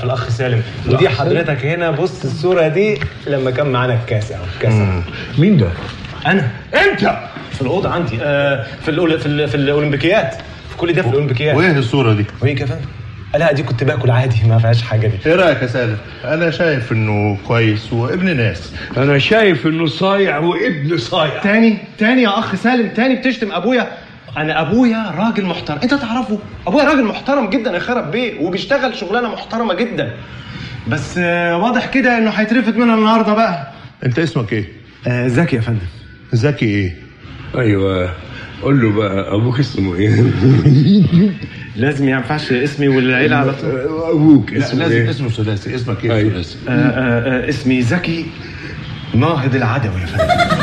في الاخ سالم ودي حضرتك هنا بص الصوره دي لما كان معانا الكاس اهو الكاس أهو. مين ده؟ انا انت في الاوضه عندي آه في الأول في, ال- في الاولمبيكيات في كل ده في الاولمبيكيات وايه الصوره دي؟ وايه كمان لا دي كنت باكل عادي ما فيهاش حاجه دي ايه رايك يا سالم؟ انا شايف انه كويس وابن ناس انا شايف انه صايع وابن صايع تاني تاني يا اخ سالم تاني بتشتم ابويا انا ابويا راجل محترم انت تعرفه ابويا راجل محترم جدا يا خرب بيه وبيشتغل شغلانه محترمه جدا بس آه، واضح كده انه هيترفد منها النهارده بقى انت اسمك ايه؟ آه، زكي يا فندم زكي ايه؟ ايوه قول له بقى ابوك اسمه ايه؟ لازم ما ينفعش اسمي والعيله على طول ابوك لا اسمه لازم ايه؟ اسمه ثلاثي اسمك ايه أيوة. ثلاثي؟ آه، آه، آه، اسمي زكي ناهض العدوي يا فندم